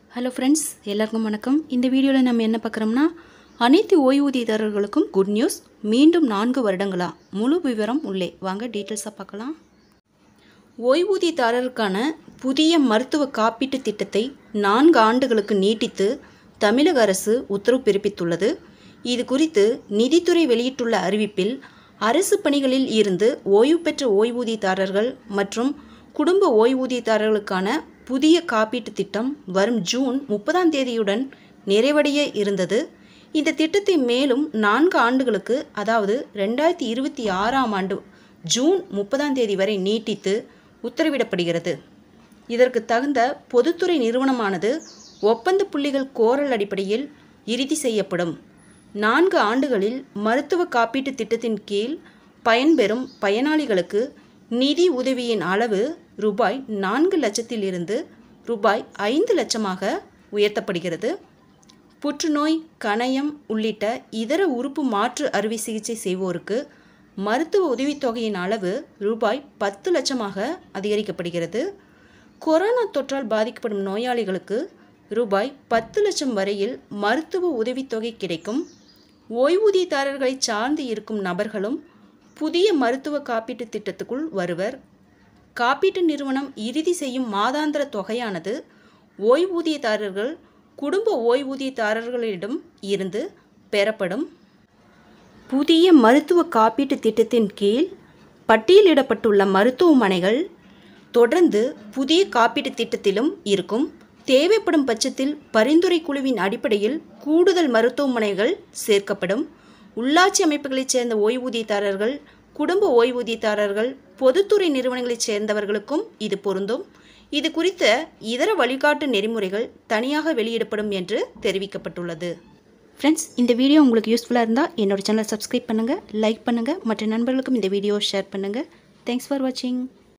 hello friends எல்லாருக்கும் வணக்கம் இந்த வீடியோவில் நம்ம என்ன பார்க்குறோம்னா அனைத்து ஓய்வூதியதாரர்களுக்கும் குட் நியூஸ் மீண்டும் நான்கு வருடங்களா முழு விவரம் உள்ளே வாங்க டீட்டெயில்ஸாக பார்க்கலாம் ஓய்வூதியதாரருக்கான புதிய மருத்துவ காப்பீட்டு திட்டத்தை நான்கு ஆண்டுகளுக்கு நீட்டித்து தமிழக அரசு உத்தரவு பிறப்பித்துள்ளது இது குறித்து நிதித்துறை வெளியிட்டுள்ள அறிவிப்பில் அரசு பணிகளில் இருந்து ஓய்வு பெற்ற ஓய்வூதியதாரர்கள் மற்றும் குடும்ப ஓய்வூதியதாரர்களுக்கான புதிய காப்பீட்டு திட்டம் வரும் ஜூன் முப்பதாம் தேதியுடன் நிறைவடைய இருந்தது இந்த திட்டத்தை மேலும் நான்கு ஆண்டுகளுக்கு அதாவது ரெண்டாயிரத்தி இருபத்தி ஆறாம் ஆண்டு ஜூன் முப்பதாம் தேதி வரை நீட்டித்து உத்தரவிடப்படுகிறது இதற்கு தகுந்த பொதுத்துறை நிறுவனமானது ஒப்பந்த புள்ளிகள் கோரல் அடிப்படையில் இறுதி செய்யப்படும் நான்கு ஆண்டுகளில் மருத்துவ காப்பீட்டு திட்டத்தின் கீழ் பயன்பெறும் பயனாளிகளுக்கு நிதி உதவியின் அளவு ரூபாய் நான்கு லட்சத்திலிருந்து ரூபாய் ஐந்து லட்சமாக உயர்த்தப்படுகிறது புற்றுநோய் கணையம் உள்ளிட்ட இதர உறுப்பு மாற்று அறுவை சிகிச்சை செய்வோருக்கு மருத்துவ உதவித்தொகையின் அளவு ரூபாய் பத்து லட்சமாக அதிகரிக்கப்படுகிறது கொரோனா தொற்றால் பாதிக்கப்படும் நோயாளிகளுக்கு ரூபாய் பத்து லட்சம் வரையில் மருத்துவ உதவித்தொகை கிடைக்கும் ஓய்வூதியதாரர்களை சார்ந்து இருக்கும் நபர்களும் புதிய மருத்துவ காப்பீட்டு திட்டத்துக்குள் வருவர் காப்பீட்டு நிறுவனம் இறுதி செய்யும் மாதாந்திர தொகையானது ஓய்வூதியதாரர்கள் குடும்ப ஓய்வூதியதாரர்களிடம் இருந்து பெறப்படும் புதிய மருத்துவ காப்பீட்டு திட்டத்தின் கீழ் பட்டியலிடப்பட்டுள்ள மருத்துவமனைகள் தொடர்ந்து புதிய காப்பீட்டு திட்டத்திலும் இருக்கும் தேவைப்படும் பட்சத்தில் பரிந்துரை குழுவின் அடிப்படையில் கூடுதல் மருத்துவமனைகள் சேர்க்கப்படும் உள்ளாட்சி அமைப்புகளைச் சேர்ந்த ஓய்வூதியதாரர்கள் குடும்ப ஓய்வூதியதாரர்கள் பொதுத்துறை நிறுவனங்களைச் சேர்ந்தவர்களுக்கும் இது பொருந்தும் இது குறித்த இதர வழிகாட்டு நெறிமுறைகள் தனியாக வெளியிடப்படும் என்று தெரிவிக்கப்பட்டுள்ளது ஃப்ரெண்ட்ஸ் இந்த வீடியோ உங்களுக்கு யூஸ்ஃபுல்லாக இருந்தால் என்னோட சேனலை சப்ஸ்கிரைப் பண்ணுங்கள் லைக் பண்ணுங்கள் மற்ற நண்பர்களுக்கும் இந்த வீடியோ ஷேர் பண்ணுங்கள் தேங்க்ஸ் ஃபார் வாட்சிங்